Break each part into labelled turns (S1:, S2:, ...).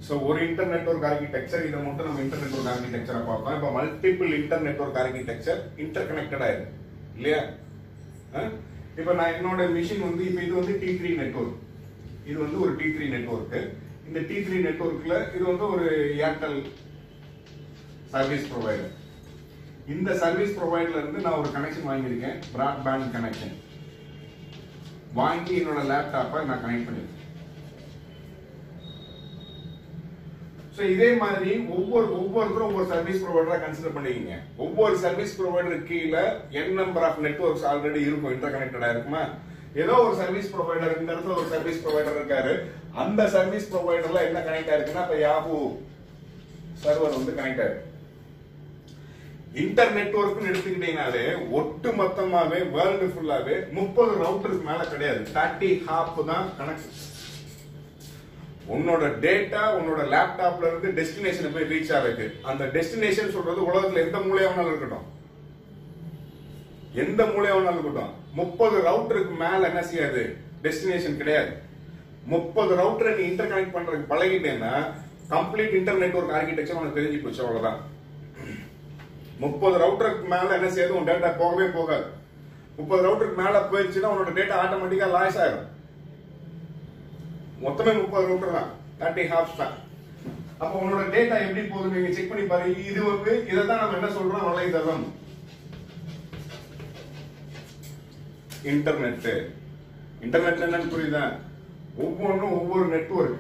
S1: So ஒரு inter network architecture இதை மட்டும் நம்ம இன்டர் நெட்ஒர்க் ஆர்கிடெக்சரை பார்த்தோம் இப்போ multiple inter network architecture inter கனெக்டடா இருக்கு இல்லையா இப்போ நான் என்னோட மிஷின் வந்து இப்போ இது வந்து டி த்ரீ நெட்ஒர்க் இது வந்து ஒரு டி த்ரீ நெட்ஒர்க் இந்த டி த்ரீ நெட்ஒர்க்ல இது வந்து ஒரு ஏர்டெல் சர்வீஸ் ப்ரொவைடர் இந்த சர்வீஸ் ப்ரொவைடர்ல இருந்து நான் ஒரு கனெக்ஷன் வாங்கியிருக்கேன் பிராட்பேண்ட் கனெக்ஷன் வாங்கி என்னோட லேப்டாப்பை நான் கனெக்ட் பண்ணிருக்கேன் ஸோ இதே மாதிரி ஒவ்வொரு ஒவ்வொருத்தரும் ஒவ்வொரு சர்வீஸ் ப்ரொவைடரா கன்சிடர் பண்ணிக்கங்க ஒவ்வொரு சர்வீஸ் ப்ரொவைடர் கீழே n number of networks already இருக்கும் இன்டர் கனெக்டடா இருக்குமா ஏதோ ஒரு சர்வீஸ் ப்ரொவைடர் இந்த இடத்துல ஒரு சர்வீஸ் ப்ரொவைடர் இருக்காரு அந்த சர்வீஸ் ப்ரொவைடர்ல என்ன கனெக்ட் ஆயிருக்குன்னா இப்ப யாஹூ சர்வர் வந்து கனெக்ட் ஆயிருக்கு இன்டர் நெட்ஒர்க்னு எடுத்துக்கிட்டீங்கனாலே ஒட்டு மொத்தமாவே வேர்ல்டு ஃபுல்லாவே முப்பது ரவுட்டருக்கு மேல கிடையாது தேர்ட்டி ஹாப் தான் கனெக்ஷன் உன்னோட டேட்டா உன்னோட லேப்டாப்ல இருந்து டெஸ்டினேஷன் போய் ரீச் ஆகுது அந்த டெஸ்டினேஷன் சொல்றது உலகத்துல எந்த மூலையாவனாலும் இருக்கட்டும் எந்த மூலையாவனாலும் இருக்கட்டும் முப்பது ரவுட்டருக்கு மேல என்ன செய்யாது டெஸ்டினேஷன் கிடையாது முப்பது ரவுட்டரை நீ இன்டர் கனெக்ட் பண்றதுக்கு பழகிட்டேன்னா கம்ப்ளீட் இன்டர் நெட்ஒர்க் ஆர்கிடெக்சர் உனக்கு தெரிஞ்சு போச்சு அவ்வளவுதான் முப்பது ரவுட்டருக்கு மேல என்ன செய்யுது உன் டேட்டா போகவே போகாது முப்பது ரவுட்டருக்கு மேல போயிடுச்சுன்னா உன்னோட டேட்டா ஆட்டோமேட்டிக்கா லாஸ் ஆயிரும் மொத்தமே முப்பது ரவுட்டர் தான் தேர்ட்டி ஹாப்ஸ் தான் அப்போ உன்னோட டேட்டா எப்படி போகுது நீங்க செக் பண்ணி பாருங்க இது வந்து இதை தான் நம்ம என்ன சொல்றோம் வலைதளம் இன்டர்நெட் இன்டர்நெட்ல என்னன்னு புரியுதா ஒவ்வொன்றும் ஒவ்வொரு நெட்வொர்க்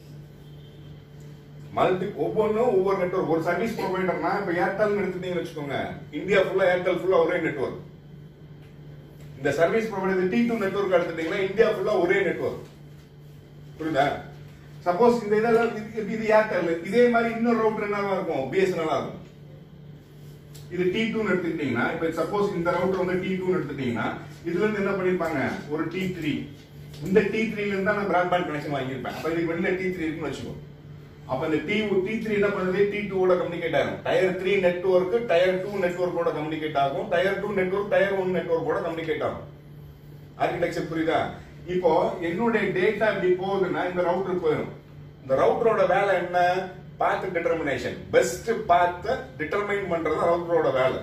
S1: மல்டி ஒவ்வொன்றும் ஒவ்வொரு நெட்வொர்க் ஒரு சர்வீஸ் ப்ரொவைடர்னா இப்ப ஏர்டெல் எடுத்துட்டீங்கன்னு வச்சுக்கோங்க இந்தியா ஃபுல்லா ஏர்டெல் ஃபுல்லா ஒரே நெட்வொர்க் இந்த service provider T two network எடுத்துட்டீங்கன்னா இந்தியா ஃபுல்லா ஒரே நெட்வொர்க் புரியுதா சப்போஸ் இந்த இதெல்லாம் இது- இது ஏர்டெல் இதே மாதிரி இன்னொரு ரவுட்டர் என்னவா இருக்கும் பிஎஸ்என்எல் இருக்கும் இது டி டூ எடுத்துக்கிட்டீங்கன்னா இப்ப சப்போஸ் இந்த ரவுட்டர் வந்து டி டூ எடுத்துட்டீங்கன்னா இதுல இருந்து என்ன பண்ணிருப்பாங்க ஒரு டி த்ரீ இந்த டி த்ரீல இருந்து தான் நான் பிராட்பேண்ட் கனெக்ஷன் வாங்கியிருப்பேன் அப்ப இதுக்கு வெளியில டி த்ரீ இருக்குன்னு வச்சுக்கோ அப்ப இந்த டி டி த்ரீ என்ன பண்ணுது டி டூவோட கம்யூனிகேட் ஆகும் tier three network tier two நெட்வொர்க்கோட கம்யூனிகேட் ஆகும் tier two network tier one நெட்வொர்க்கோட கம்யூனிகேட் ஆகும் ஆர்கிடெக்சர் புரியுதா இப்போ என்னுடைய டேட்டா இப்படி போகுதுன்னா இந்த ரவுட்டருக்கு போயிடும் இந்த ரவுட்டரோட வேலை என்ன பாத் டிட்டர்மினேஷன் பெஸ்ட் பாத்த டிட்டர்மைன் பண்றது ரவுட்டரோட வேலை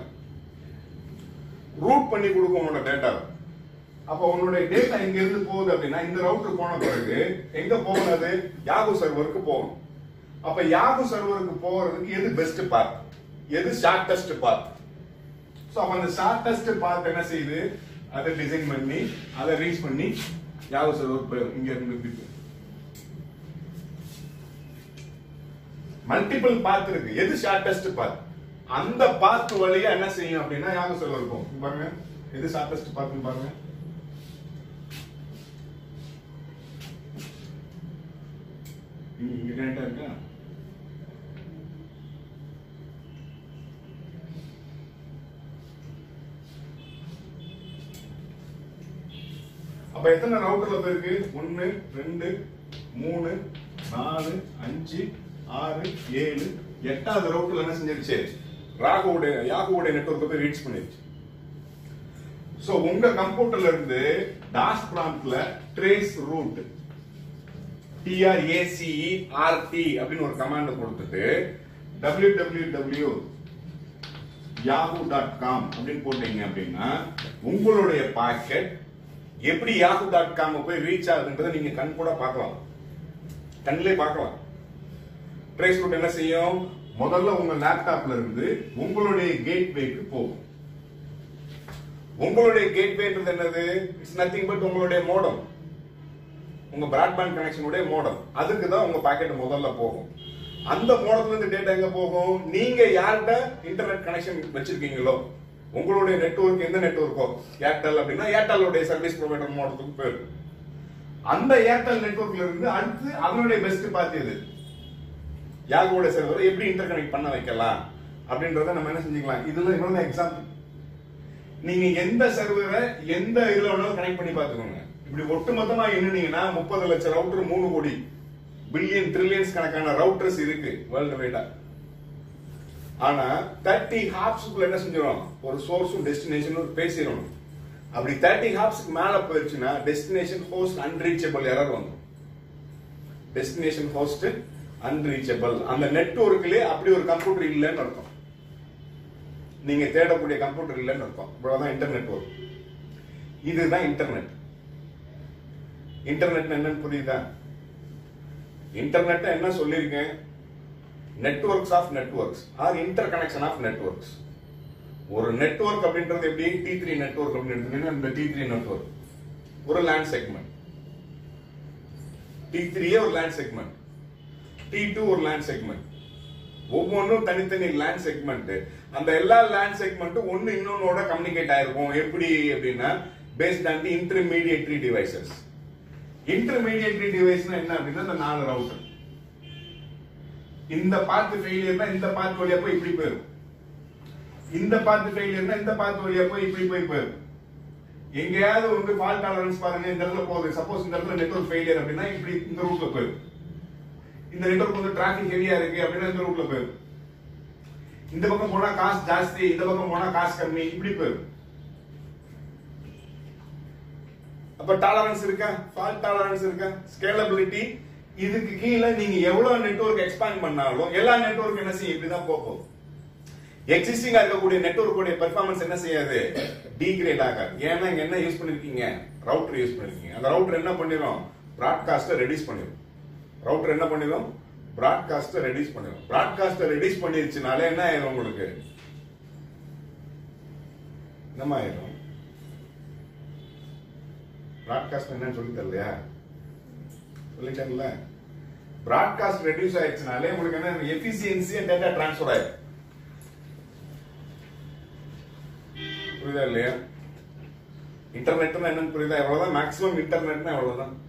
S1: ரூட் பண்ணி கொடுக்கும் உன்னோட டேட்டா அப்போ உன்னுடைய டேட்டா இங்க இருந்து போகுது அப்படின்னா இந்த ரவுட்டர் போன பிறகு எங்க போகணும் அது யாகு சர்வருக்கு போகணும் அப்ப யாகு சர்வருக்கு போறதுக்கு எது பெஸ்ட் பாத் எது ஷார்டஸ்ட் பாத் சோ அப்ப அந்த ஷார்டஸ்ட் பாத் என்ன செய்யுது அதை டிசைன் பண்ணி அதை ரீச் பண்ணி யாகு சர்வர் போயிடும் இங்க இருந்து இப்படி போயிடும். மல்டிபிள் பாத் இருக்கு எது ஷார்டஸ்ட் பாத் அந்த பாத் வழியா என்ன செய்யும் அப்படின்னா யாகு சர்வர் இருக்கும் இங்க பாருங்க எது ஷார்டஸ்ட் பாத்னு பாருங்க இங்க இங்க டேட்டா இருக்கா அப்ப எத்தனை ரவுட்டர்ல போயிருக்கு ஒன்னு ரெண்டு மூணு நாலு அஞ்சு ஆறு ஏழு எட்டாவது ரவுட்டர்ல என்ன செஞ்சிருச்சு ராகுவோட யாகுவோட நெட்வொர்க் போய் ரீச் பண்ணிருச்சு சோ உங்க கம்ப்யூட்டர்ல இருந்து டாஸ் ப்ராம்ப்ட்ல ட்ரேஸ் ரூட் டிஆர்ஏசிஇ ஆர்டி அப்படின்னு ஒரு கமாண்ட் கொடுத்துட்டு www யாஹூ டாட் காம் அப்படின்னு போட்டீங்க அப்படின்னா உங்களுடைய பாக்கெட் எப்படி யாஹூ டாட் காம் போய் ரீச் ஆகுதுன்றதை நீங்க கண் கூட பார்க்கலாம் கண்ணிலே பார்க்கலாம் ட்ரேஸ் ரூட் என்ன செய்யும் முதல்ல உங்க லேப்டாப்ல இருந்து உங்களுடைய கேட்வேக்கு போகும் உங்களுடைய கேட்வேன்றது என்னது இட்ஸ் நத்திங் பட் உங்களுடைய மோடம் உங்க பிராட்பேண்ட் கனெக்ஷனுடைய மோடம் அதுக்கு தான் உங்க பாக்கெட் முதல்ல போகும் அந்த மோடத்துல இருந்து டேட்டா எங்க போகும் நீங்க யார்கிட்ட இன்டர்நெட் கனெக்ஷன் வச்சிருக்கீங்களோ உங்களுடைய நெட்வொர்க் எந்த நெட்வொர்க்கோ ஏர்டெல் அப்படின்னா ஏர்டெல்லுடைய சர்வீஸ் ப்ரொவைடர் மோடத்துக்கு போயிடும் அந்த ஏர்டெல் நெட்வொர்க்ல இருந்து அடுத்து அதனுடைய பெஸ்ட் பார்த்து எது யாகோட சர்வரை எப்படி இன்டர் கனெக்ட் பண்ண வைக்கலாம் அப்படின்றத நம்ம என்ன செஞ்சுக்கலாம் இதுல இன்னொரு எக்ஸாம்பிள் நீங்க எந்த சர்வரை எந்த இதுல வேணாலும் கனெக்ட் பண்ணி பாத்துக்கோங்க இப்படி ஒட்டுமொத்தமா எண்ணுனீங்கன்னா முப்பது லட்சம் ரவுட்டர் மூணு கோடி பில்லியன் ட்ரில்லியன்ஸ் கணக்கான ரவுட்டர்ஸ் இருக்கு வேர்ல்டு வைடா ஆனா தேர்ட்டி ஹாப்ஸ்க்குள்ள என்ன செஞ்சிடும் ஒரு சோர்ஸும் டெஸ்டினேஷனும் பேசிடணும் அப்படி தேர்ட்டி ஹாப்ஸ்க்கு மேல போயிருச்சுன்னா டெஸ்டினேஷன் ஹோஸ்ட் அன்ரீச்சபிள் எரர் வந்துடும் டெஸ்டினேஷன் ஹோஸ்ட் அன்ரீச்சபிள் அந்த நெட்வொர்க்லயே அப்படி ஒரு கம்ப்யூட்டர் இல்லைன்னு அர்த்தம் நீங்க தேடக்கூடிய கம்ப்யூட்டர் இல்லைன்னு அர்த்தம் இவ்வளவுதான் இன்டர்நெட் ஒர்க் இதுதான் இன்டர்நெட் இன்டர்நெட் என்னன்னு புரியுதா இன்டர்நெட் என்ன சொல்லியிருக்கேன் networks of networks or inter connection of networks ஒரு நெட்வொர்க் அப்படின்றது எப்படி டி த்ரீ நெட்வொர்க் அப்படின்னு எடுத்தீங்கன்னா இந்த டி த்ரீ நெட்வொர்க் ஒரு லேண்ட் செக்மெண்ட் டி த்ரீயே ஒரு லேண்ட் செக்மெண்ட் டி டூ ஒரு லேண்ட் செக்மெண்ட் ஒவ்வொன்றும் தனித்தனி லேண்ட் செக்மெண்ட் அந்த எல்லா லேண்ட் செக்மெண்ட்டும் ஒன்னு இன்னொன்னோட கம்யூனிகேட் ஆயிருக்கும் எப்படி அப்படின்னா based on the intermediary devices intermediary டிவைஸ்னா என்ன அப்படின்னா இந்த நாலு ரவுட்டர் இந்த பாத்து ஃபெயிலியர்னா இந்த பாத்து வழியா போய் இப்படி போயிடும் இந்த பாத்து ஃபெயிலியர்னா இந்த பாத்து வழியா போய் இப்படி போய் போயிடும் எங்கேயாவது வந்து ஃபால்ட் டாலரன்ஸ் பாருங்க இந்த இடத்துல போகுது சப்போஸ் இந்த இடத்துல நெட்வொர்க் ஃபெயிலியர் அப்படின்னா இப்படி இந்த ரூட்ல போயிடும் இந்த நெட்வொர்க் வந்து டிராபிக் ஹெவியா இருக்கு அப்படின்னா இந்த ரூட்ல போயிடும் இந்த பக்கம் போனா காசு ஜாஸ்தி இந்த பக்கம் போனா காசு கம்மி இப்படி போயிடும் அப்ப டாலரன்ஸ் இருக்கா ஃபால்ட் டாலரன்ஸ் இருக்கா ஸ்கேலபிலிட்டி இதுக்கு கீழே நீங்க எவ்வளவு நெட்வொர்க் எக்ஸ்பேண்ட் பண்ணாலும் எல்லா நெட்வொர்க் என்ன செய்யும் இப்படிதான் போகும் எக்ஸிஸ்டிங்கா இருக்கக்கூடிய நெட்வொர்க்குடைய பெர்ஃபார்மன்ஸ் என்ன செய்யாது டீக்ரேட் ஆகாது ஏன்னா இங்க என்ன யூஸ் பண்ணிருக்கீங்க ரவுட்டர் யூஸ் பண்ணிருக்கீங்க அந்த ரவுட்டர் என்ன பண்ணிரும் பிராட்காஸ்ட்டை ரெடியூஸ் பண்ணிரும் ரவுட்டர் என்ன பண்ணிரும் பிராட்காஸ்ட்டை ரெடியூஸ் பண்ணிரும் பிராட்காஸ்ட்டை ரெடியூஸ் பண்ணிருச்சுனாலே என்ன ஆயிரும் உங்களுக்கு என்னமா ஆயிரும் பிராட்காஸ்ட் என்னன்னு சொல்லி தரலையா சொல்லிட்டேன்ல பிராட்காஸ்ட் ரெடியூஸ் ஆயிடுச்சுனாலே உங்களுக்கு என்ன எஃபிசியன்சி அண்ட் டேட்டா டிரான்ஸ்ஃபர் ஆயிடும் புரியுதா இல்லையா இன்டர்நெட்னா என்னன்னு புரியுதா எவ்வளவுதான் மேக்ஸிமம் இன்டர்நெட்னா எவ்வளவுதான்